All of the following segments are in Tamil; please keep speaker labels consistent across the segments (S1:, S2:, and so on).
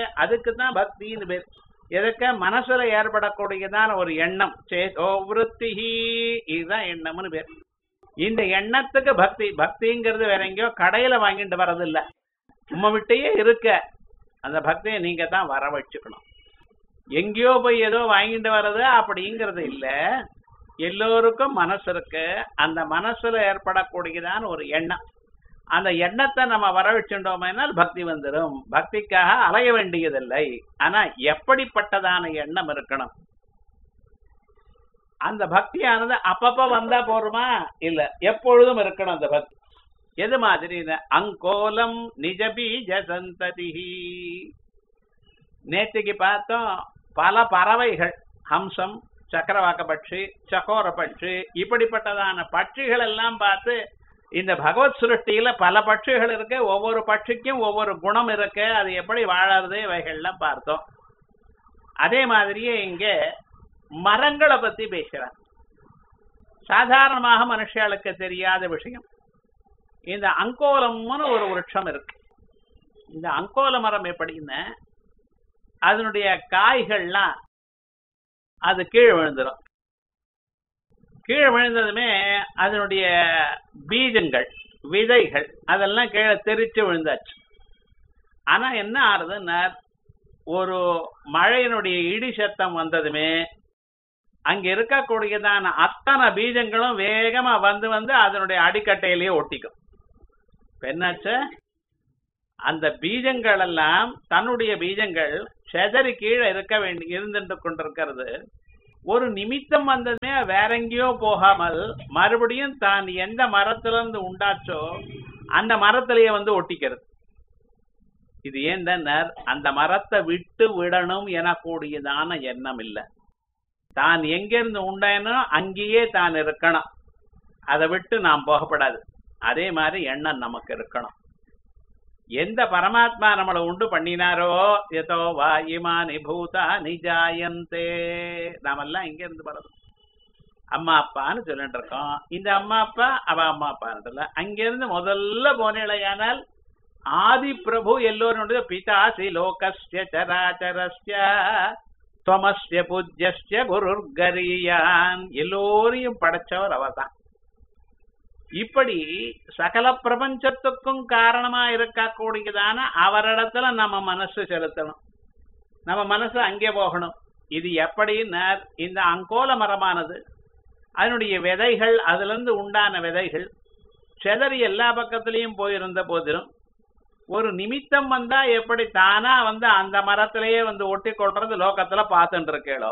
S1: அதுக்கு தான் பக்தின்னு பேர் எதுக்க மனசுல ஏற்படக்கூடியதான ஒரு எண்ணம் சேதோ விருத்தி இதுதான் எண்ணம்னு பேர் இந்த எண்ணத்துக்கு பக்தி பக்திங்கிறது வேற எங்கேயோ கடையில வாங்கிட்டு வர்றது இல்ல உம்ம விட்டையே இருக்க அந்த பக்தியை நீங்க தான் வர வச்சுக்கணும் எங்கேயோ போய் ஏதோ வாங்கிட்டு வர்றது அப்படிங்கிறது இல்ல எல்லோருக்கும் மனசு இருக்கு அந்த மனசுல ஏற்படக்கூடியதான ஒரு எண்ணம் அந்த எண்ணத்தை நம்ம வர வச்சுட்டோம்னால் பக்தி வந்துடும் பக்திக்காக அலைய வேண்டியதில்லை ஆனா எப்படிப்பட்டதான எண்ணம் இருக்கணும் அந்த பக்தியானது அப்பப்ப வந்தா போருமா இல்ல எப்பொழுதும் இருக்கணும் அந்த பக்தி எது மாதிரி அங்கோலம் நிஜபீஜ சந்ததி நேற்றுக்கு பார்த்தோம் பல பறவைகள் ஹம்சம் சக்கரவாக்க பட்சி சகோர பட்சி இப்படிப்பட்டதான பட்சிகள் எல்லாம் பார்த்து இந்த பகவத் சுருஷ்டியில பல பட்சிகள் இருக்கு ஒவ்வொரு பட்சிக்கும் ஒவ்வொரு குணம் இருக்கு அது எப்படி வாழறது இவைகள்லாம் பார்த்தோம் அதே மாதிரியே இங்க மரங்களை பத்தி பேசுறார் சாதாரணமாக மனுஷாளுக்கு தெரியாத விஷயம் இந்த அங்கோலம்னு ஒரு விருட்சம் இருக்கு இந்த அங்கோல மரம் எப்படின்னு அதனுடைய காய்கள்லாம் அது கீழே விழுந்துடும் கீழே விழுந்ததுமே அதனுடைய பீஜங்கள் விதைகள் அதெல்லாம் கீழே தெரிச்சு விழுந்தாச்சு ஆனா என்ன ஆறுதுன்னா ஒரு மழையினுடைய இடி சத்தம் வந்ததுமே அங்க இருக்கக்கூடியதான அத்தனை பீஜங்களும் வேகமா வந்து வந்து அதனுடைய அடிக்கட்டையிலேயே ஒட்டிக்கும் என்னாச்சு அந்த பீஜங்கள் எல்லாம் தன்னுடைய பீஜங்கள் செதறி கீழே இருக்க வேண்டி இருந்துட்டு கொண்டிருக்கிறது ஒரு நிமித்தம் வந்ததுமே வேற எங்கேயோ போகாமல் மறுபடியும் தான் எந்த மரத்திலிருந்து உண்டாச்சோ அந்த மரத்திலேயே வந்து ஒட்டிக்கிறது இது ஏன் அந்த மரத்தை விட்டு விடணும் எனக்கூடியதான எண்ணம் இல்லை தான் எங்கிருந்து உண்டானோ அங்கேயே தான் இருக்கணும் அதை விட்டு நாம் போகப்படாது அதே மாதிரி எண்ணம் நமக்கு இருக்கணும் எந்த பரமாத்மா நம்மளை உண்டு பண்ணினாரோ எதோ வா இமானி பூதா நிஜாயந்தே நாமெல்லாம் இங்க இருந்து வர்றது அம்மா அப்பான்னு சொல்லிட்டு இருக்கோம் இந்த அம்மா அப்பா அவ அம்மா அப்பான்றல அங்கிருந்து முதல்ல போனேலையானால் ஆதி பிரபு எல்லோருடைய பிதாசி லோகஸ்ய சராச்சரஸ்ய துவமஸ்ய பூஜ்யஸ்ய குருர்கரியான் எல்லோரையும் படைச்சவர் அவர்தான் இப்படி சகல பிரபஞ்சத்துக்கும் காரணமா இருக்கக்கூடியதான அவரிடத்துல நம்ம மனசு செலுத்தணும் நம்ம மனசு அங்கே போகணும் இது எப்படின்னா இந்த அங்கோல மரமானது அதனுடைய விதைகள் அதுல இருந்து உண்டான விதைகள் செதறி எல்லா பக்கத்திலையும் போயிருந்த போதிலும் ஒரு நிமித்தம் வந்தா எப்படி தானா வந்து அந்த மரத்திலேயே வந்து ஒட்டி கொள்றது லோகத்துல பார்த்துட்டு இருக்கேளோ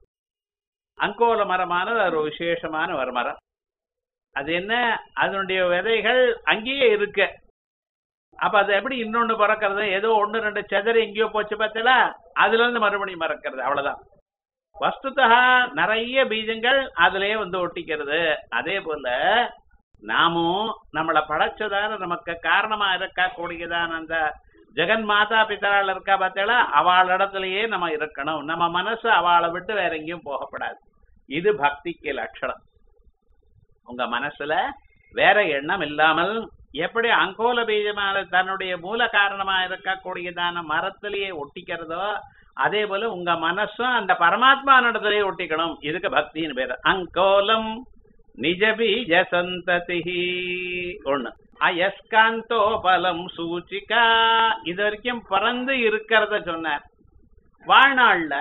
S1: அங்கோல மரமானது ஒரு விசேஷமான ஒரு மரம் அது என்ன அதனுடைய விதைகள் அங்கேயே இருக்கு அப்ப அது எப்படி இன்னொன்னு பறக்கிறது ஏதோ ஒண்ணு ரெண்டு செதறி எங்கேயோ போச்சு பார்த்தல அதுல இருந்து மறுபடியும் மறக்கிறது அவ்வளவுதான் வஸ்துதா நிறைய பீஜங்கள் அதுலயே வந்து ஒட்டிக்கிறது அதே போல நாமும் நம்மளை படைச்சதான நமக்கு காரணமா இருக்கா கூடியதான அந்த ஜெகன் மாதா பிதரால் இருக்கா பார்த்தா அவள் இடத்துலயே நம்ம இருக்கணும் நம்ம மனசு அவளை விட்டு வேற எங்கேயும் போகப்படாது இது பக்திக்கு லட்சணம் உங்க மனசுல வேற எண்ணம் இல்லாமல் எப்படி அங்கோல பீஜமான தன்னுடைய மூல காரணமா இருக்கக்கூடியதான மரத்திலேயே ஒட்டிக்கிறதோ அதே போல உங்க மனசும் அந்த பரமாத்மா நடத்திலேயே ஒட்டிக்கணும் இதுக்கு பக்தின்னு பேரு அங்கோலம் நிஜ பீஜ சந்ததி ஒண்ணு அயஸ்காந்தோ பலம் சூச்சிகா இது வரைக்கும் பறந்து இருக்கிறத சொன்னார் வாழ்நாள்ல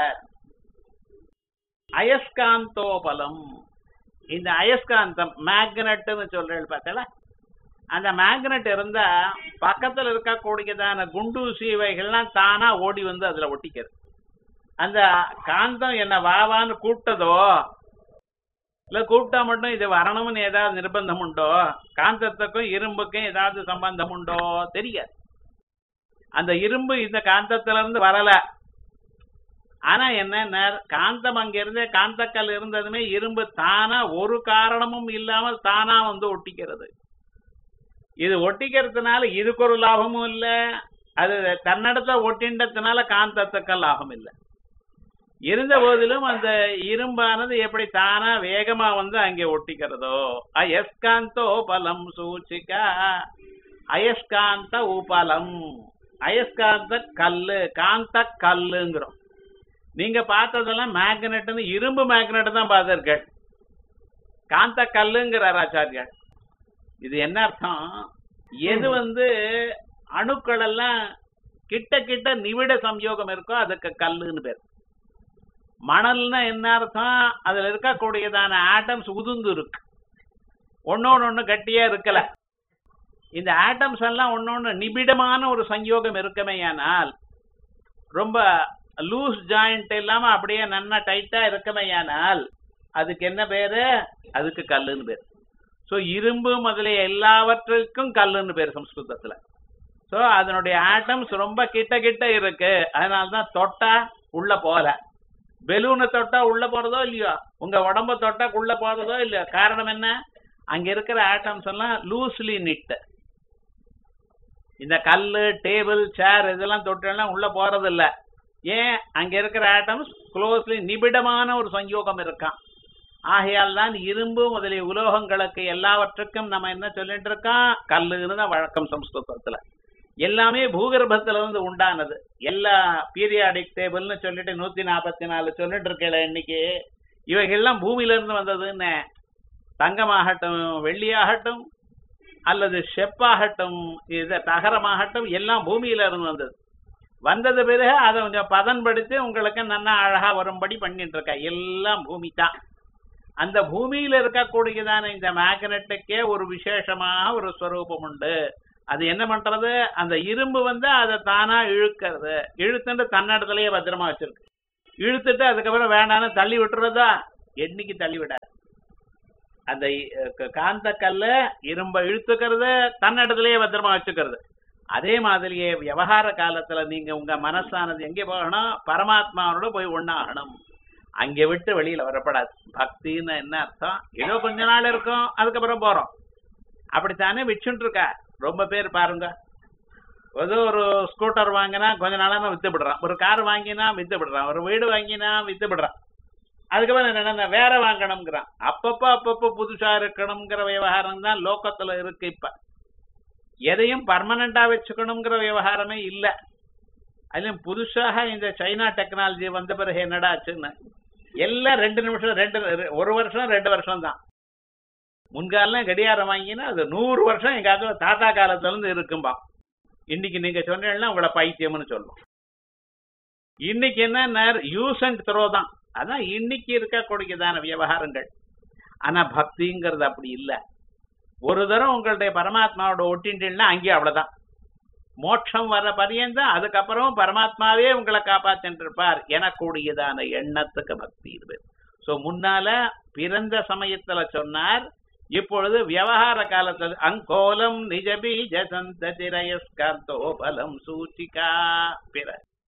S1: அயஸ்காந்தோ பலம் இந்த அயஸ்காந்தம் மேக்னட்னு சொல்றேன் பார்த்தல அந்த மேக்னெட் இருந்தா பக்கத்துல இருக்கக்கூடியதான குண்டூசி இவைகள்லாம் தானா ஓடி வந்து அதுல ஒட்டிக்கிறது அந்த காந்தம் என்ன வாவான்னு கூப்பிட்டதோ இல்ல கூப்பிட்டா மட்டும் இது வரணும்னு ஏதாவது நிர்பந்தம் உண்டோ காந்தத்துக்கும் இரும்புக்கும் ஏதாவது சம்பந்தம் உண்டோ தெரியாது அந்த இரும்பு இந்த காந்தத்துல இருந்து வரல ஆனா என்ன காந்தம் அங்க இருந்தே காந்தக்கல் இருந்ததுமே இரும்பு தானா ஒரு காரணமும் இல்லாமல் தானா வந்து ஒட்டிக்கிறது இது ஒட்டிக்கிறதுனால இதுக்கு ஒரு லாபமும் இல்ல அது தன்னிடத்துல ஒட்டின்றதுனால காந்தத்துக்கு லாபம் இல்லை இருந்த போதிலும் அந்த இரும்பானது எப்படி தானா வேகமா வந்து அங்கே ஒட்டிக்கிறதோ அயஸ்காந்தோ பலம் சூச்சிகா அயஸ்காந்த உபலம் அயஸ்காந்த கல்லு காந்த கல்லுங்கிறோம் நீங்க பார்த்ததெல்லாம் மேக்னெட்னு இரும்பு மேக்னெட் தான் பார்த்திருக்கேன் காந்த கல்லுங்கிறார் ஆச்சாரியார் இது என்ன அர்த்தம் எது வந்து அணுக்கள் எல்லாம் கிட்ட கிட்ட நிவிட சம்யோகம் இருக்கோ அதுக்கு கல்லுன்னு பேர் மணல்னா என்ன அர்த்தம் அதுல இருக்கக்கூடியதான ஆட்டம்ஸ் உதுந்து இருக்கு ஒன்னொன்னு ஒண்ணு கட்டியா இருக்கல இந்த ஆட்டம்ஸ் எல்லாம் ஒன்னொன்னு நிபிடமான ஒரு சங்கயோகம் இருக்குமேயானால் ரொம்ப லூஸ் ஜாயிண்ட் இல்லாம அப்படியே நன்னா டைட்டா இருக்குமேயானால் அதுக்கு என்ன பேரு அதுக்கு கல்லுன்னு பேர் சோ இரும்பு முதலிய எல்லாவற்றுக்கும் கல்லுன்னு பேர் சம்ஸ்கிருதத்துல சோ அதனுடைய ஆட்டம்ஸ் ரொம்ப கிட்ட கிட்ட இருக்கு அதனாலதான் தொட்டா உள்ள போல பெலூனை தொட்டா உள்ள போறதோ இல்லையோ உங்க உடம்ப தொட்டா உள்ள போறதோ இல்லையோ காரணம் என்ன அங்க இருக்கிற ஆட்டம்ஸ் எல்லாம் லூஸ்லி நிட் இந்த கல்லு டேபிள் சேர் இதெல்லாம் தொட்டெல்லாம் உள்ள போறது இல்ல ஏன் அங்க இருக்கிற ஆட்டம்ஸ் க்ளோஸ்லி நிபிடமான ஒரு சங்கயோகம் இருக்கான் ஆகையால் தான் இரும்பு முதலிய உலோகங்களுக்கு எல்லாவற்றுக்கும் நம்ம என்ன சொல்லிட்டு இருக்கோம் கல்லுன்னு தான் வழக்கம் சம்ஸ்கிருதத்துல எல்லாமே பூகர்ப்பத்துல இருந்து உண்டானது எல்லா பீரியாடிக் டேபிள்னு சொல்லிட்டு நூத்தி நாற்பத்தி நாலு சொல்லிட்டு இருக்கல இன்னைக்கு இவைகள்லாம் பூமியில இருந்து வந்ததுன்னு தங்கமாகட்டும் வெள்ளியாகட்டும் அல்லது செப்பாகட்டும் இது தகரமாகட்டும் எல்லாம் பூமியில இருந்து வந்தது வந்தது பிறகு அதை கொஞ்சம் பதன்படுத்தி உங்களுக்கு நல்லா அழகா வரும்படி பண்ணிட்டு இருக்க எல்லாம் பூமி தான் அந்த பூமியில இருக்கக்கூடியதான இந்த மேக்னெட்டுக்கே ஒரு விசேஷமாக ஒரு ஸ்வரூபம் உண்டு அது என்ன பண்றது அந்த இரும்பு வந்து அதை தானா இழுக்கிறது இழுத்துட்டு தன்னடத்துலயே பத்திரமா வச்சிருக்கு இழுத்துட்டு அதுக்கப்புறம் வேண்டாம்னு தள்ளி விட்டுறதா என்னைக்கு தள்ளி விடாது அந்த அஹ், காந்த கல்ல இரும்ப இழுத்துக்கிறது தன்னடத்துலயே பத்திரமா வச்சுக்கிறது அதே மாதிரியே விவகார காலத்துல நீங்க உங்க மனசானது எங்கே போகணும் பரமாத்மாவோட போய் ஒண்ணாகணும் அங்கே விட்டு வெளியில வரப்படாது பக்தின்னு என்ன அர்த்தம் ஏதோ கொஞ்ச நாள் இருக்கும் அதுக்கப்புறம் போறோம் அப்படித்தானே விச்சுட்டு இருக்கா ரொம்ப பேர் பாருங்க ஏதோ ஒரு ஸ்கூட்டர் வாங்கினா கொஞ்ச நாளாம வித்து விடுறான் ஒரு கார் வாங்கினா வித்து விடுறான் ஒரு வீடு வாங்கினா வித்து விடுறான் அதுக்கப்புறம் என்னன்னா வேற வாங்கணுங்கிறான் அப்பப்போ அப்பப்போ புதுசா இருக்கணுங்கிற விவகாரம் தான் லோக்கத்துல இருக்கு இப்ப எதையும் பர்மனண்டா வச்சுக்கணுங்கிற விவகாரமே இல்ல அதுலயும் புதுசாக இந்த சைனா டெக்னாலஜி வந்த பிறகு என்னடா ஆச்சுன்னு எல்லாம் ரெண்டு நிமிஷம் ரெண்டு ஒரு வருஷம் ரெண்டு வருஷம் தான் முன்காலம் கடியாரம் வாங்கினா அது நூறு வருஷம் எங்க அதுல தாத்தா காலத்துல இருந்து இருக்கும்பா இன்னைக்கு நீங்க சொன்னீங்கன்னா உங்களை பைத்தியம்னு சொல்லுவோம் இன்னைக்கு என்ன யூஸ் அண்ட் த்ரோ தான் அதான் இன்னைக்கு இருக்கக்கூடியதான விவகாரங்கள் ஆனா பக்திங்கிறது அப்படி இல்ல ஒரு தரம் உங்களுடைய பரமாத்மாவோட ஒட்டின்றீங்கன்னா அங்கேயும் அவ்வளவுதான் மோட்சம் வர பரியந்தம் அதுக்கப்புறம் பரமாத்மாவே உங்களை காப்பாத்திட்டு இருப்பார் எனக்கூடியதான எண்ணத்துக்கு பக்தி இது சோ முன்னால பிறந்த சமயத்துல சொன்னார் இப்பொழுது விவகார காலத்தில் அங்கோலம் நிஜபீஜ சந்ததிரயஸ்காந்தோ பலம் சூச்சிகா பிற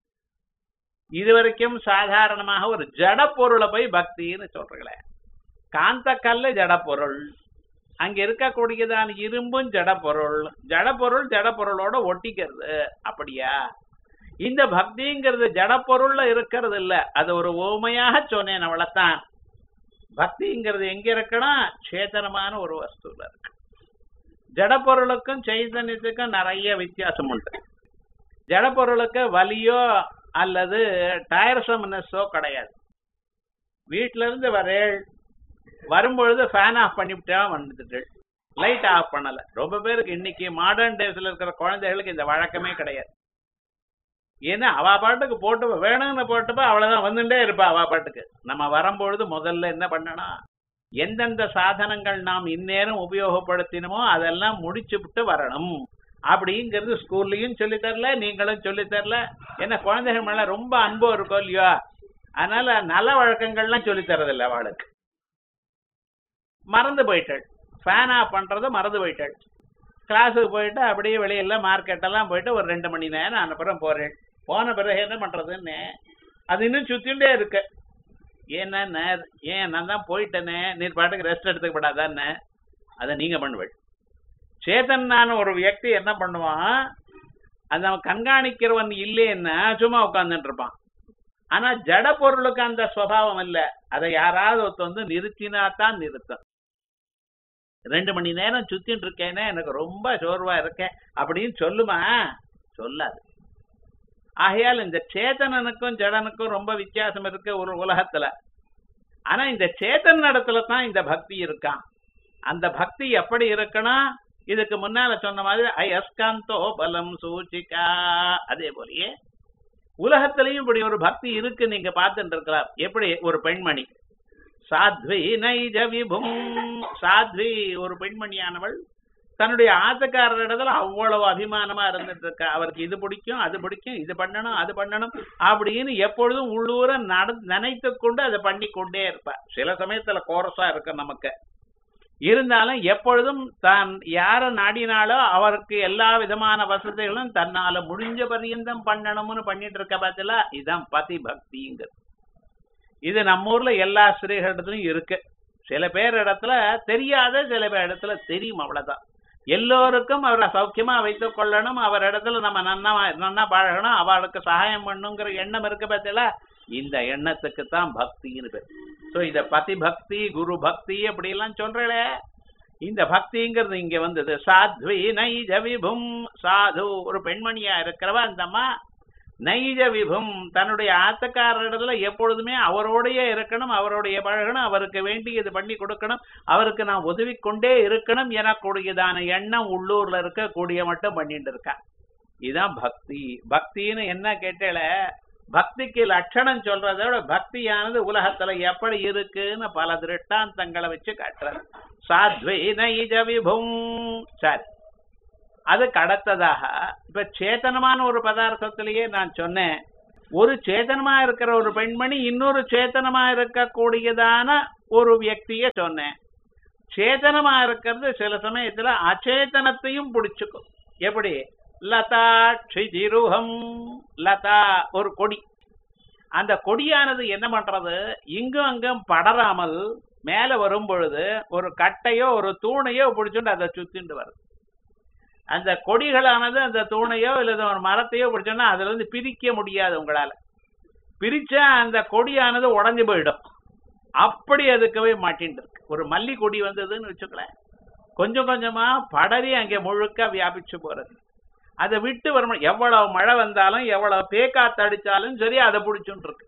S1: இதுவரைக்கும் சாதாரணமாக ஒரு ஜட பொருளை போய் பக்தின்னு சொல்றீங்களே காந்த கல்லு ஜட பொருள் அங்க இருக்கக்கூடியதான இரும்பும் ஜட பொருள் ஜட பொருள் ஜட பொருளோட ஒட்டிக்கிறது அப்படியா இந்த பக்திங்கிறது ஜட பொருள்ல இருக்கிறது இல்ல அது ஒரு ஓமையாக சொன்னேன் அவ்வளவுதான் பக்திங்கிறது எங்க இருக்கணும் சேதனமான ஒரு வஸ்துல இருக்கு ஜட பொருளுக்கும் சைதன்யத்துக்கும் நிறைய வித்தியாசம் உண்டு ஜட பொருளுக்கு வலியோ அல்லது டயர்சம்னஸோ கிடையாது வீட்ல இருந்து வரேள் வரும்பொழுது ஃபேன் ஆஃப் பண்ணிவிட்டா வந்துட்டு லைட் ஆஃப் பண்ணல ரொம்ப பேருக்கு இன்னைக்கு மாடர்ன் டேஸ்ல இருக்கிற குழந்தைகளுக்கு இந்த வழக்கமே கிடையாது ஏன்னா அவ பாட்டுக்கு போட்டு வேணும்னு போட்டுப்பா அவ்வளவுதான் வந்துட்டே இருப்பா அவ பாட்டுக்கு நம்ம வரும்பொழுது முதல்ல என்ன பண்ணணும் எந்தெந்த சாதனங்கள் நாம் இந்நேரம் உபயோகப்படுத்தினமோ அதெல்லாம் முடிச்சு விட்டு வரணும் அப்படிங்கிறது ஸ்கூல்லயும் சொல்லி தரல நீங்களும் சொல்லி தரல என்ன குழந்தைகள் மேல ரொம்ப அன்பு இருக்கும் இல்லையோ அதனால நல்ல வழக்கங்கள்லாம் சொல்லி தரதில்ல அவளுக்கு மறந்து போயிட்டாள் ஃபேன் ஆஃப் பண்றத மறந்து போயிட்டாள் கிளாஸுக்கு போயிட்டு அப்படியே வெளியில மார்க்கெட் எல்லாம் போயிட்டு ஒரு ரெண்டு மணி நேரம் அனுப்புறம் போறேன் போன பிறகு என்ன பண்றதுன்னு அது இன்னும் சுத்திண்டே இருக்கு ஏன்னா ஏன் நான் தான் போயிட்டேனே நீர் பாட்டுக்கு ரெஸ்ட் எடுத்துக்கப்படாதான்னு அதை நீங்க பண்ணுவேள் சேதன்னான ஒரு வியக்தி என்ன பண்ணுவான் அது அவன் கண்காணிக்கிறவன் இல்லைன்னா சும்மா உட்கார்ந்துட்டு இருப்பான் ஆனா ஜட பொருளுக்கு அந்த சுவாவம் இல்ல அதை யாராவது ஒருத்த வந்து நிறுத்தினா தான் நிறுத்தம் ரெண்டு மணி நேரம் சுத்தின்னு இருக்கேனே எனக்கு ரொம்ப சோர்வா இருக்கேன் அப்படின்னு சொல்லுமா சொல்லாது ஆகையால் இந்த சேத்தனனுக்கும் ஜடனுக்கும் ரொம்ப வித்தியாசம் இருக்கு ஒரு உலகத்துல ஆனா இந்த சேத்தன் இடத்துல தான் இந்த பக்தி இருக்கான் அந்த பக்தி எப்படி இருக்கணும் இதுக்கு முன்னால சொன்ன மாதிரி அயஸ்காந்தோ பலம் சூச்சிகா அதே போலயே உலகத்திலையும் இப்படி ஒரு பக்தி இருக்கு நீங்க பார்த்துட்டு இருக்கலாம் எப்படி ஒரு பெண்மணி சாத்வி நைஜ விபும் சாத்வி ஒரு பெண்மணியானவள் தன்னுடைய ஆத்தக்காரர் இடத்துல அவ்வளவு அபிமானமா இருந்துட்டு இருக்கா அவருக்கு இது பிடிக்கும் அது பிடிக்கும் இது பண்ணணும் அது பண்ணணும் அப்படின்னு எப்பொழுதும் உள்ளூர நட நினைத்து கொண்டு அதை பண்ணி கொண்டே இருப்பா சில சமயத்துல கோரஸா இருக்கு நமக்கு இருந்தாலும் எப்பொழுதும் தான் யார நாடினாலோ அவருக்கு எல்லா விதமான வசதிகளும் தன்னால முடிஞ்ச பரியந்தம் பண்ணணும்னு பண்ணிட்டு இருக்க பார்த்தல இதுதான் பதி பக்திங்கிறது இது நம்ம ஊர்ல எல்லா ஸ்ரீகளிடத்துலயும் இருக்கு சில பேர் இடத்துல தெரியாத சில பேர் இடத்துல தெரியும் அவ்வளவுதான் எல்லோருக்கும் அவரை சௌக்கியமா வைத்துக் கொள்ளணும் அவர் இடத்துல நம்ம நன்னா நன்னா பழகணும் அவளுக்கு சகாயம் பண்ணுங்கிற எண்ணம் இருக்கு பார்த்தல இந்த எண்ணத்துக்கு தான் பக்தின்னு பேர் சோ இத பதி பக்தி குரு பக்தி அப்படி எல்லாம் சொல்றே இந்த பக்திங்கிறது இங்க வந்தது சாத்வி நைஜ விபும் சாது ஒரு பெண்மணியா இருக்கிறவ அந்தம்மா நைஜ விபும் தன்னுடைய ஆத்தக்காரரிடத்துல எப்பொழுதுமே அவரோடயே இருக்கணும் அவருடைய பழகணும் அவருக்கு வேண்டியது பண்ணி கொடுக்கணும் அவருக்கு நான் உதவி கொண்டே இருக்கணும் எனக்கூடியதான எண்ணம் உள்ளூர்ல இருக்க கூடிய மட்டும் பண்ணிட்டு இருக்கா இதுதான் பக்தி பக்தின்னு என்ன கேட்டல பக்திக்கு லட்சணம் சொல்றதை விட பக்தியானது உலகத்துல எப்படி இருக்குன்னு பல திருஷ்டாந்தங்களை வச்சு காட்டுறது சாத்வை நைஜ விபும் சரி அதுக்கு அடுத்ததாக இப்ப சேத்தனமான ஒரு பதார்த்தத்திலேயே நான் சொன்னேன் ஒரு சேத்தனமா இருக்கிற ஒரு பெண்மணி இன்னொரு சேத்தனமா இருக்கக்கூடியதான ஒரு வியக்திய சொன்னேன் சேத்தனமா இருக்கிறது சில சமயத்துல அச்சேதனத்தையும் பிடிச்சுக்கும் எப்படி லதா க்ஷிதிருகம் லதா ஒரு கொடி அந்த கொடியானது என்ன பண்றது இங்கும் அங்கும் படராமல் மேல வரும் பொழுது ஒரு கட்டையோ ஒரு தூணையோ பிடிச்சுட்டு அதை சுத்திண்டு வருது அந்த கொடிகளானது அந்த தூணையோ இல்லது ஒரு மரத்தையோ பிடிச்சோன்னா அதுல இருந்து பிரிக்க முடியாது உங்களால பிரிச்சா அந்த கொடியானது உடஞ்சு போயிடும் அப்படி அதுக்கவே மாட்டின்னு இருக்கு ஒரு மல்லி கொடி வந்ததுன்னு வச்சுக்கலேன் கொஞ்சம் கொஞ்சமா படரி அங்கே முழுக்க வியாபிச்சு போறது அதை விட்டு வரும் எவ்வளவு மழை வந்தாலும் எவ்வளவு பேக்காத்து அடிச்சாலும் சரி அதை பிடிச்சுட்டு இருக்கு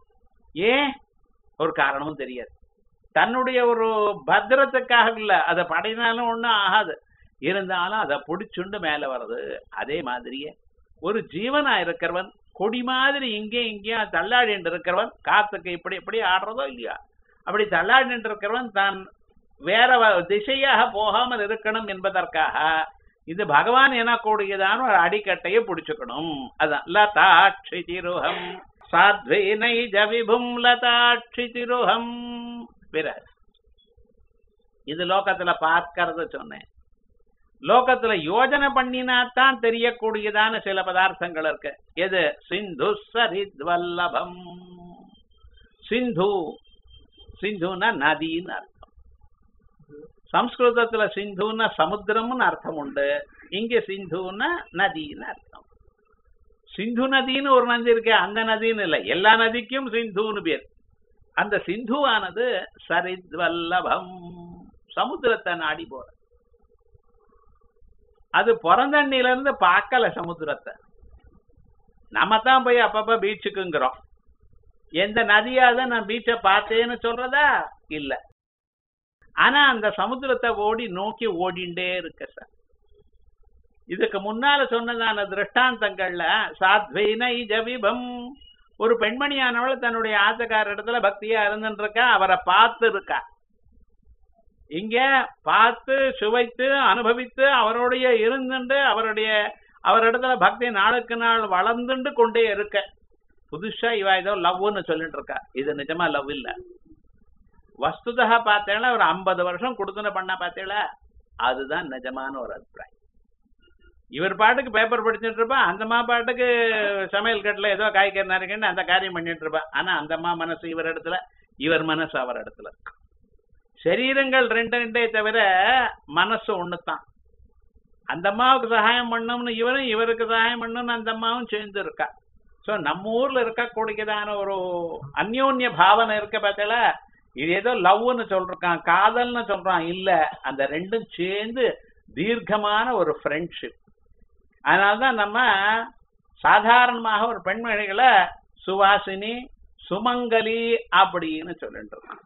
S1: ஏன் ஒரு காரணமும் தெரியாது தன்னுடைய ஒரு பத்திரத்துக்காக இல்ல அதை படையினாலும் ஒண்ணும் ஆகாது இருந்தாலும் அதை பிடிச்சுண்டு மேல வருது அதே மாதிரியே ஒரு ஜீவனா இருக்கிறவன் கொடி மாதிரி இங்கேயும் இங்கேயும் தள்ளாடிட்டு இருக்கிறவன் காத்துக்கு இப்படி இப்படி ஆடுறதோ இல்லையா அப்படி தள்ளாடிட்டு இருக்கிறவன் தான் வேற வ- திசையாக போகாமல் இருக்கணும் என்பதற்காக இது பகவான் எனக்கூடியதான ஒரு அடிக்கட்டையை பிடிச்சுக்கணும் அதான் லதாட்சி திருஹம் சாத்வே நைஜ விபும் லதாட்சி திருஹம் பிறகு இது லோகத்துல பார்க்கறத சொன்னேன் லோகத்துல யோஜனை பண்ணினாத்தான் தெரியக்கூடியதான சில பதார்த்தங்கள் இருக்கு எது சிந்து சரித்வல்லபம் சிந்து சிந்துன்னா நதின்னு அர்த்தம் சம்ஸ்கிருதத்துல சிந்துன்னா சமுத்திரம்னு அர்த்தம் உண்டு இங்க சிந்துன்னா நதின்னு அர்த்தம் சிந்து நதின்னு ஒரு நதி இருக்கு அந்த நதின்னு இல்லை எல்லா நதிக்கும் சிந்துன்னு பேர் அந்த சிந்துவானது சரித்வல்லபம் சமுத்திரத்தை நாடி போற அது பிறந்தண்ணில இருந்து பார்க்கல சமுத்திரத்தை நம்ம தான் போய் அப்பப்ப பீச்சுக்குங்கிறோம் எந்த நதியாவது நான் பீச்சை பார்த்தேன்னு சொல்றதா இல்ல ஆனா அந்த சமுத்திரத்தை ஓடி நோக்கி ஓடிண்டே இருக்க சார் இதுக்கு முன்னால சொன்னதான திருஷ்டாந்தங்கள்ல சாத்வைனை ஜவிபம் ஒரு பெண்மணியானவள் தன்னுடைய ஆத்தக்கார இடத்துல பக்தியா இருந்துட்டு இருக்கா அவரை பார்த்து இருக்கா இங்க பார்த்து சுவைத்து அனுபவித்து அவருடைய இருந்துண்டு அவருடைய அவரிடத்துல பக்தி நாளுக்கு நாள் வளர்ந்துண்டு கொண்டே இருக்க புதுசா இவ ஏதோ லவ்னு சொல்லிட்டு இருக்கா இது நிஜமா லவ் இல்ல வஸ்துதா பார்த்தேன்னா ஒரு ஐம்பது வருஷம் கொடுத்துன பண்ண பார்த்தேல அதுதான் நிஜமான ஒரு அபிப்பிராயம் இவர் பாட்டுக்கு பேப்பர் படிச்சுட்டு இருப்பா அந்த அம்மா பாட்டுக்கு சமையல் கட்டில் ஏதோ காய்கறி நறுக்குன்னு அந்த காரியம் பண்ணிட்டு இருப்பா ஆனா அந்த அம்மா மனசு இவர் இடத்துல இவர் மனசு அவர் இடத்துல இருக்கு சரீரங்கள் ரெண்டு ரெண்டே தவிர மனசு ஒண்ணுதான் அந்த அம்மாவுக்கு சகாயம் பண்ணணும்னு இவரும் இவருக்கு சகாயம் பண்ணணும்னு அந்த அம்மாவும் சேர்ந்து இருக்கா சோ நம்ம ஊர்ல இருக்கக்கூடியதான ஒரு அந்யோன்ய பாவனை இருக்க பார்த்தல இது ஏதோ லவ்னு சொல்றான் காதல்னு சொல்றான் இல்ல அந்த ரெண்டும் சேர்ந்து தீர்க்கமான ஒரு ஃப்ரெண்ட்ஷிப் அதனாலதான் நம்ம சாதாரணமாக ஒரு பெண்மணிகளை சுவாசினி சுமங்கலி அப்படின்னு சொல்லிட்டு இருக்கான்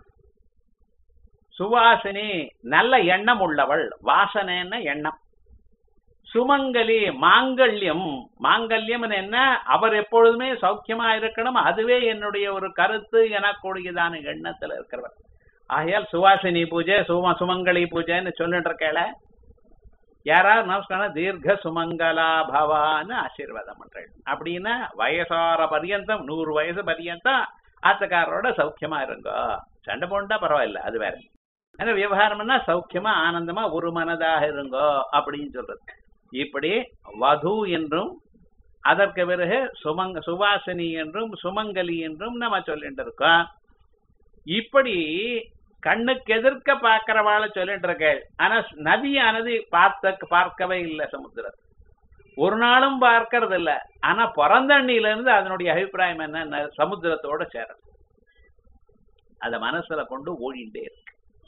S1: சுவாசினி நல்ல எண்ணம் உள்ளவள் வாசனைன்னு எண்ணம் சுமங்கலி மாங்கல்யம் மாங்கல்யம் என்ன அவர் எப்பொழுதுமே சௌக்கியமா இருக்கணும் அதுவே என்னுடைய ஒரு கருத்து எனக்கூடியதான எண்ணத்துல இருக்கிறவர் ஆகையால் சுவாசினி பூஜை சும சுமங்கலி பூஜைன்னு சொல்லிட்டு இருக்கேள யாராவது நமஸ்காரம் தீர்க்க சுமங்கலா பவான்னு ஆசீர்வாதம் பண்றேன் அப்படின்னா வயசார பரியந்தம் நூறு வயசு பரியந்தம் ஆத்தக்காரரோட சௌக்கியமா இருங்கோ சண்டை போண்டா பரவாயில்ல அது வேற ஆனா விவகாரம்னா சௌக்கியமா ஆனந்தமா ஒரு மனதாக இருங்கோ அப்படின்னு சொல்றது இப்படி வது என்றும் அதற்கு பிறகு சுமங்க சுவாசினி என்றும் சுமங்கலி என்றும் நம்ம சொல்லிட்டு இருக்கோம் இப்படி கண்ணுக்கு எதிர்க்க பார்க்கிறவாள சொல்லிட்டு இருக்கேள் ஆனா நதியானது பார்த்த பார்க்கவே இல்லை சமுத்திரம் ஒரு நாளும் பார்க்கறது இல்ல ஆனா பிறந்தண்ணில இருந்து அதனுடைய அபிப்பிராயம் என்ன சமுத்திரத்தோட சேரும் அத மனசுல கொண்டு ஓடிண்டே இருக்கு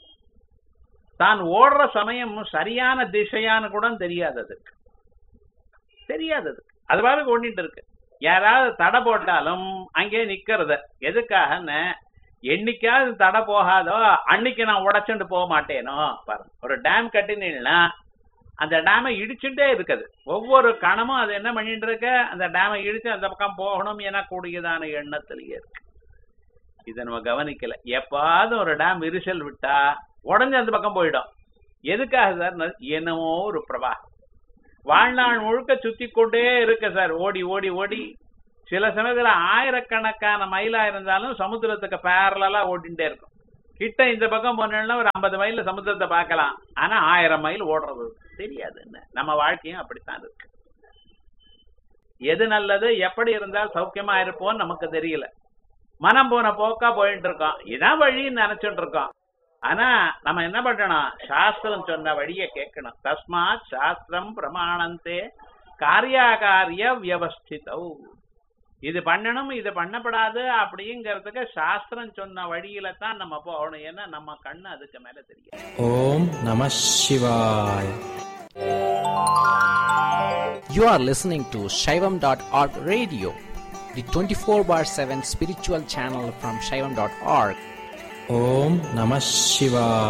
S1: தான் ஓடுற சமயம் சரியான திசையான்னு கூட தெரியாது அதுக்கு தெரியாது அதுக்கு அது பாருக்கு ஓடிட்டு இருக்கு யாராவது தடை போட்டாலும் அங்கே நிக்கிறது எதுக்காகன்னு என்னைக்காவது தடை போகாதோ அன்னைக்கு நான் உடைச்சுட்டு போக மாட்டேனோ பாருங்க ஒரு டேம் கட்டினீங்கன்னா அந்த டேமை இடிச்சுட்டே இருக்குது ஒவ்வொரு கணமும் அது என்ன பண்ணிட்டு இருக்க அந்த டேமை இடிச்சு அந்த பக்கம் போகணும் என கூடியதான எண்ணத்திலேயே இருக்கு இதை நம்ம கவனிக்கல எப்பாவது ஒரு டேம் விரிசல் விட்டா உடஞ்சு அந்த பக்கம் போயிடும் எதுக்காக சார் என்னமோ ஒரு பிரவாகம் வாழ்நாள் முழுக்க சுத்தி கொண்டே இருக்கு சார் ஓடி ஓடி ஓடி சில சமயத்துல ஆயிரக்கணக்கான மைலா இருந்தாலும் சமுத்திரத்துக்கு பேரலா ஓடிட்டே இருக்கும் கிட்ட இந்த பக்கம் போனோம்னா ஒரு ஐம்பது மைல்ல சமுத்திரத்தை பார்க்கலாம் ஆனா ஆயிரம் மைல் ஓடுறது தெரியாது என்ன நம்ம வாழ்க்கையும் அப்படித்தான் இருக்கு எது நல்லது எப்படி இருந்தால் சௌக்கியமா இருப்போம் நமக்கு தெரியல மனம் போன போக்கா போயிட்டு இருக்கோம் இதான் வழின்னு நினைச்சிட்டு இருக்கோம் ஆனா நம்ம என்ன பண்ணணும் சாஸ்திரம் சொன்ன வழியை கேட்கணும் தஸ்மாத் சாஸ்திரம் பிரமாணந்தே காரியாகாரிய வியவஸ்திதௌ இது பண்ணணும் இது பண்ணப்படாது அப்படிங்கிறதுக்கு சாஸ்திரம் சொன்ன வழியில தான் நம்ம போகணும் ஏன்னா நம்ம கண்ணு அதுக்கு மேல தெரியும்
S2: ஓம் நம சிவாய
S3: You are listening to Shaivam.org radio, the 24 bar 7 spiritual channel from Shaivam.org.
S2: ஓம் நம சிவாய